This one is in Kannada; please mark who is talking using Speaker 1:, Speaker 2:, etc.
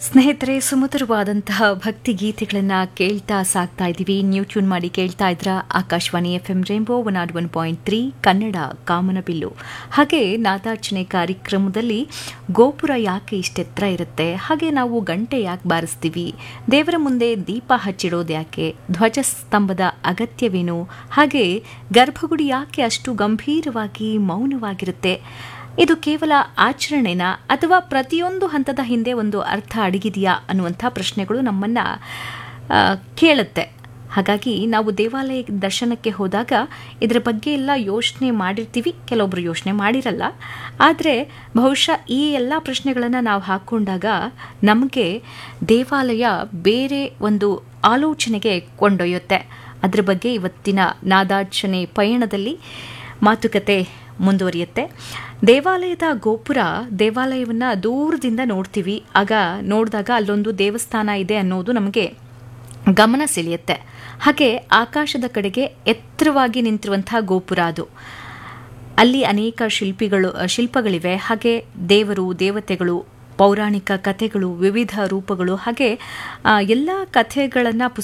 Speaker 1: ಸ್ನೇಹಿತರೆ ಸುಮಧುರವಾದಂತಹ ಭಕ್ತಿ ಗೀತೆಗಳನ್ನು ಕೇಳ್ತಾ ಸಾಕ್ತಾ ಇದ್ದೀವಿ ನ್ಯೂ ಟ್ಯೂನ್ ಮಾಡಿ ಕೇಳ್ತಾ ಇದ್ರ Akashvani F M rainbow one eight one point three Kannada ಕಾಮನಬಿಲ್ಲು ಹಾಗೆ ನಾದಾರ್ಚನೆ ಕಾರ್ಯಕ್ರಮದಲ್ಲಿ ಗೋಪುರ ಯಾಕೆ ಇಷ್ಟೆತ್ರ ಇರುತ್ತೆ ಹಾಗೆ ನಾವು ಗಂಟೆ ಯಾಕೆ ಬಾರಿಸ್ತೀವಿ ದೇವರ ಮುಂದೆ ದೀಪ ಹಚ್ಚಿಡೋದು ಯಾಕೆ ಧ್ವಜಸ್ತಂಭದ ಅಗತ್ಯವೇನು ಹಾಗೆ ಗರ್ಭಗುಡಿ ಯಾಕೆ ಅಷ್ಟು ಗಂಭೀರವಾಗಿ ಮೌನವಾಗಿರುತ್ತೆ ಇದು ಕೇವಲ ಆಚರಣೆನಾ ಅಥವಾ ಪ್ರತಿಯೊಂದು ಹಂತದ ಹಿಂದೆ ಒಂದು ಅರ್ಥ ಅಡಗಿದೆಯಾ ಅನ್ನುವಂಥ ಪ್ರಶ್ನೆಗಳು ನಮ್ಮನ್ನ ಆ, ಕೇಳುತ್ತೆ ಹಾಗಾಗಿ ನಾವು ದೇವಾಲಯ ದರ್ಶನಕ್ಕೆ ಹೋದಾಗ ಇದರ ಬಗ್ಗೆ ಎಲ್ಲ ಯೋಚನೆ ಮಾಡಿರ್ತೀವಿ ಕೆಲವೊಬ್ರು ಯೋಚನೆ ಮಾಡಿರಲ್ಲ ಆದರೆ ಬಹುಶಃ ಈ ಎಲ್ಲ ಪ್ರಶ್ನೆಗಳನ್ನು ನಾವು ಹಾಕ್ಕೊಂಡಾಗ ನಮಗೆ ದೇವಾಲಯ ಬೇರೆ ಒಂದು ಆಲೋಚನೆಗೆ ಕೊಂಡೊಯ್ಯುತ್ತೆ ಅದರ ಬಗ್ಗೆ ಇವತ್ತಿನ ನಾದಾರ್ಚನೆ ಪಯಣದಲ್ಲಿ ಮಾತುಕತೆ ಮುಂದುವರಿಯುತ್ತೆ ದೇವಾಲಯದ ಗೋಪುರ ದೇವಾಲಯವನ್ನು ದೂರದಿಂದ ನೋಡ್ತೀವಿ ಆಗ ನೋಡಿದಾಗ ಅಲ್ಲೊಂದು ದೇವಸ್ಥಾನ ಇದೆ ಅನ್ನೋದು ನಮಗೆ ಗಮನ ಸೆಳೆಯುತ್ತೆ ಹಾಗೆ ಆಕಾಶದ ಕಡೆಗೆ ಎತ್ತರವಾಗಿ ನಿಂತಿರುವಂತಹ ಗೋಪುರ ಅದು ಅಲ್ಲಿ ಅನೇಕ ಶಿಲ್ಪಿಗಳು ಶಿಲ್ಪಗಳಿವೆ ಹಾಗೆ ದೇವರು ದೇವತೆಗಳು ಪೌರಾಣಿಕ ಕಥೆಗಳು ವಿವಿಧ ರೂಪಗಳು ಹಾಗೆ ಎಲ್ಲ ಕಥೆಗಳನ್ನು